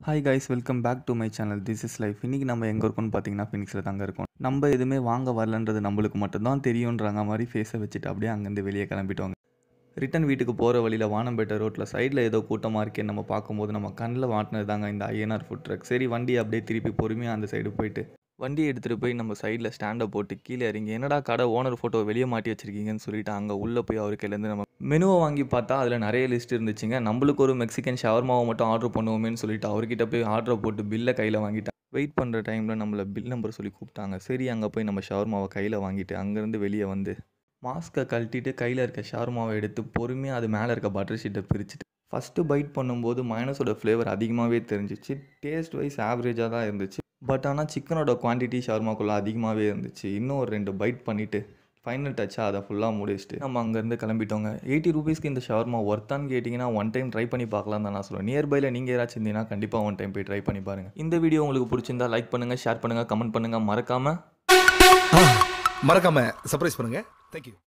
hi guys welcome back to my channel this is life இன்றைக்கி நம்ம எங்கே இருக்கோம்னு பார்த்தீங்கன்னா ஃபினிக்ஸில் தாங்க இருக்கோம் நம்ம எதுவுமே வாங்க வரலன்றது நம்மளுக்கு மட்டும்தான் தெரியுன்றாங்க மாதிரி ஃபேஸை வச்சுட்டு அப்படியே அங்கேருந்து வெளியே கிளம்பிட்டோங்க ரிட்டன் வீட்டுக்கு போகிற வழியில் வானம்பேட்டை ரோட்டில் சைடில் ஏதோ கூட்டமாக இருக்கேன்னு நம்ம பார்க்கும்போது நம்ம கண்ணில் மாட்டினது தாங்க இந்த ஐஎன்ஆர் ஃபுட் ட்ரக் சரி வண்டி அப்படியே திருப்பி பொறுமையாக அந்த சைடு போயிட்டு வண்டியை எடுத்துகிட்டு போய் நம்ம சைடில் ஸ்டாண்டை போட்டு கீழே இறங்கி என்னடா கடை ஓனர் ஃபோட்டோ வெளியே மாட்டி வச்சிருக்கீங்கன்னு சொல்லிட்டு அங்கே உள்ளே போய் அவர் கையிலேருந்து நம்ம மெனுவை வாங்கி பார்த்தா அதில் நிறைய லிஸ்ட் இருந்துச்சுங்க நம்மளுக்கு ஒரு மெக்சிகன் ஷவர்மாவை மட்டும் ஆர்டர் பண்ணுவோமேன்னு சொல்லிட்டு அவர்கிட்ட போய் ஆர்டரை போட்டு பில்லை கையில் வாங்கிட்டேன் வெயிட் பண்ணுற டைமில் நம்மளை பில் நம்பர் சொல்லி கூப்பிட்டாங்க சரி அங்கே போய் நம்ம ஷவர்மாவை கையில் வாங்கிட்டு அங்கேருந்து வெளியே வந்து மாஸ்க்கை கழட்டிட்டு கையில் இருக்க ஷவர்மாவை எடுத்து பொறுமையாக அது மேலே இருக்க பட்டர் ஷீட்டை பிரிச்சுட்டு ஃபஸ்ட்டு பைட் பண்ணும்போது மைனஸோட ஃப்ளேவர் அதிகமாகவே தெரிஞ்சிச்சு டேஸ்ட் வைஸ் ஆவரேஜாக தான் இருந்துச்சு பட் ஆனால் சிக்கனோட குவான்டிட்டி ஷவர்மாக்குள்ளே அதிகமாகவே இருந்துச்சு இன்னும் ஒரு ரெண்டு பைட் பண்ணிவிட்டு ஃபைனல் டச்சாக அதை ஃபுல்லாக முடிச்சுட்டு நம்ம அங்கேருந்து கிளம்பிட்டோங்க எயிட்டி ருபீஸ்க்கு இந்த ஷவர்மா ஒர்த்தான்னு கேட்டிங்கன்னா ஒன் டைம் ட்ரை பண்ணி பார்க்கலாம் தான் நான் சொல்லுவேன் நியர்பையில் நீங்கள் யாராச்சும் இருந்தீங்கன்னா கண்டிப்பாக ஒன் டைம் போய் ட்ரை பண்ணி பாருங்கள் இந்த வீடியோ உங்களுக்கு பிடிச்சிருந்தா லைக் பண்ணுங்கள் ஷேர் பண்ணுங்கள் கமெண்ட் பண்ணுங்கள் மறக்காமல் மறக்காம சர்ப்ரைஸ் பண்ணுங்க தேங்க்யூ